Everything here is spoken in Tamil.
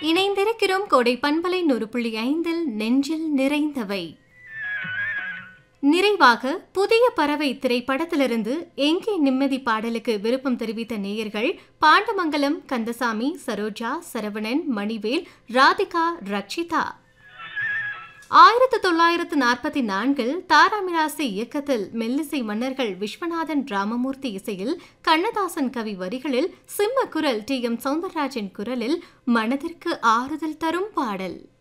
இணைந்திருக்கிறோம் கோடை பண்பலை நூறு புள்ளி ஐந்தில் நெஞ்சில் நிறைந்தவை நிறைவாக புதிய பறவை திரைப்படத்திலிருந்து எங்கே நிம்மதி பாடலுக்கு விருப்பம் தெரிவித்த நேயர்கள் பாண்டமங்கலம் கந்தசாமி சரோஜா சரவணன் மணிவேல் ராதிகா ரக்ஷிதா ஆயிரத்து தொள்ளாயிரத்து நாற்பத்தி நான்கில் தாராமிராசி இயக்கத்தில் மெல்லிசை மன்னர்கள் விஸ்வநாதன் ராமமூர்த்தி இசையில் கண்ணதாசன் கவி வரிகளில் சிம்ம குரல் டி எம் சௌந்தரராஜன் குரலில் மனதிற்கு ஆறுதல் தரும் பாடல்